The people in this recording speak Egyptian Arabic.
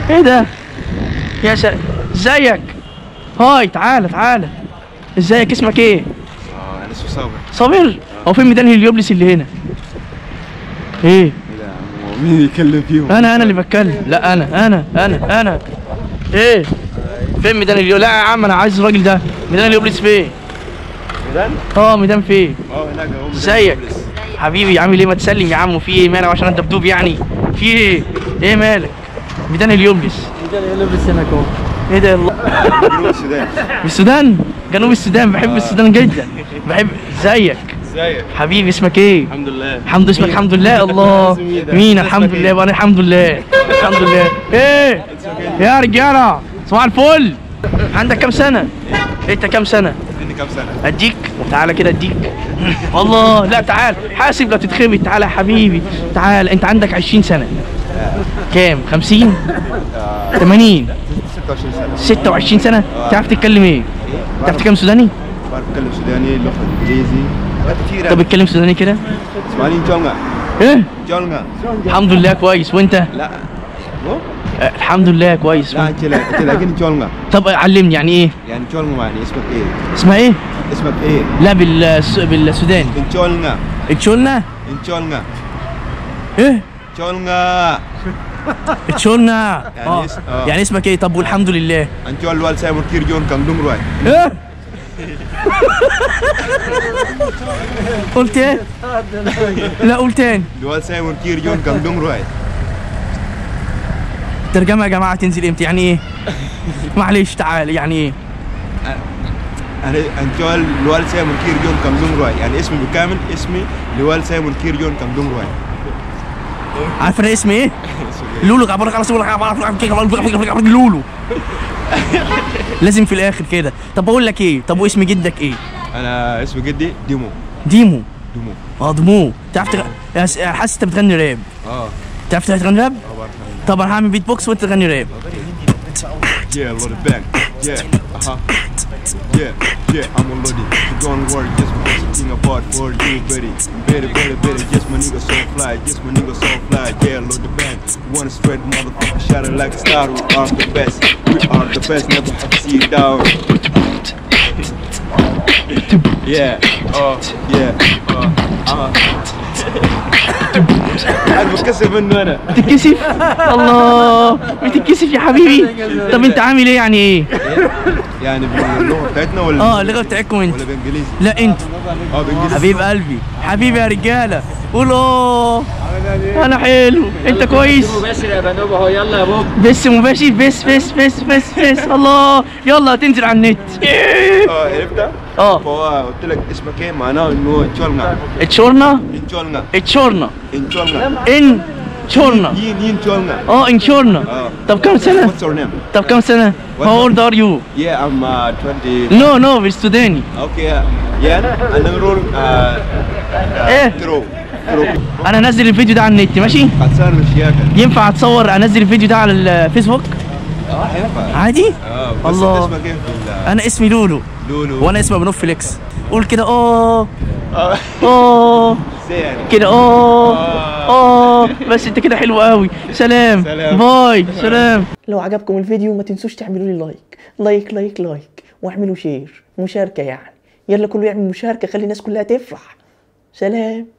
ايه ده يا سلام ازيك هاي تعالى تعالى ازيك اسمك ايه اه انا اسمه صابر صابر هو فين ميدان هليوبلس اللي هنا ايه ايه ده يا عم هو مين يتكلم فيهم انا انا اللي بتكلم لا انا انا انا انا ايه فين ميدان اليوبلس لا يا عم انا عايز الراجل ده ميدان اليوبلس فين ميدان اه ميدان فين اه هناك اهو ميدان ازيك بوليس. حبيبي عامل ايه ما تسلم يا عم وفي ايه مالك عشان انت بدوب يعني في ايه ايه مالك ميدان اليوبلس ميدان اليوبلس هناك اهو ايه ده الله جنوب السودان في السودان جنوب السودان بحب السودان جدا بحب ازيك ازيك حبيبي اسمك ايه الحمد لله الحمد اسمك الحمد لله الله مين ده؟ مين اسمك الحمد إيه؟ لله وانا الحمد لله الحمد لله ايه يا رجاله صباح الفل عندك كام سنه انت كام سنه اديني كام سنه اديك تعالى كده اديك والله لا تعال حاسب لا تتخبط تعالى يا حبيبي تعال انت عندك 20 سنه كام 50 80 26 سنه 26 سنه تعرف تتكلم ايه تعرف تتكلم سوداني بعرف اتكلم سوداني لغه انجليزي حاجات كتير طب اتكلم سوداني كده اسمعني جونغا ايه جونغا الحمد لله كويس وانت لا مو آه، الحمد لله كويس لا انت لا انت لكن جونغا طب علمني يعني ايه يعني جونغا يعني اسمك ايه اسمها ايه اسمك ايه لا بالس... بالسوداني جونغا اتشولنا جونغا ايه جونغا اتشولنا يعني اه اس- آه. يعني اسمك ايه طب والحمد لله انت والوال سايمون كير جون كان دوم روي ايه قلت ايه لا قول تاني الوال سايمون كير جون كان دوم روي ترجمة يا جماعة تنزل امتى يعني ايه معلش تعال يعني ايه انا انت الوال سايمون كير جون كان دوم روي يعني اسمي بالكامل اسمي لوال سايمون كير جون كان دوم روي عارف انا اسمي ايه لولو عبارة عن لولو لازم في الاخر كده طب بقول لك ايه طب واسم جدك ايه انا اسمي جدي ديمو ديمو ديمو اه دمو تعرف تغ... يا س- حاسس انت بتغني راب اه تعرف تغني راب اه بعرف طب انا هعمل بيت بوكس وانت تغني راب Yeah, load it back. Yeah, uh huh. Yeah, yeah, I'm a loaded. So don't worry, just put something apart for you, buddy. Better, better, better. Just my nigga so fly, just my nigga so fly. Yeah, load the band. Wanna spread motherfucker, shout it like a star. We are the best. We are the best. Never fucking see you down. Yeah, oh, yeah, uh, uh. انا بتكسر منه انا بتتكسف الله بتتكسف يا حبيبي طب انت عامل ايه يعني ايه يعني باللغه بتاعتنا ولا اه اللغه بتاعتكم انت ولا بالانجليزي؟ لا انت اه بالانجليزي حبيب قلبي حبيبي يا رجاله قولوا انا حلو انت كويس مباشر يا بنوب اهو يلا يا بوب بس مباشر بس بس بس بس بس الله يلا تنزل على النت اه عرفتها؟ اه فهو قلت لك اسمك ايه معناه انه تشولنا اتشورنا انشولنا اتشورنا انشولنا ان شورنا ين ين تشولنا اه انشورنا اه طب كم سنه What's your name? طب كم سنه What? How old are you Yeah, I'm uh, 20. نو نو بالسوداني Okay, uh, yeah, انا نقول ايه ترو ترو انا انزل الفيديو ده على النت ماشي حسان مشياكا ينفع اتصور انزل الفيديو ده على الفيسبوك اه ينفع عادي اه بس الله. انت اسمك ايه في انا اسمي لولو ال- لولو وانا اسمي بنوف فليكس قول كده اه اه اه ازاي يعني كده اه اه بس انت كده حلو قوي سلام سلام. باي سلام لو عجبكم الفيديو ما تنسوش تعملوا لي لايك لايك لايك لايك واعملوا شير مشاركة يعني يلا كله يعمل مشاركة خلي الناس كلها تفرح سلام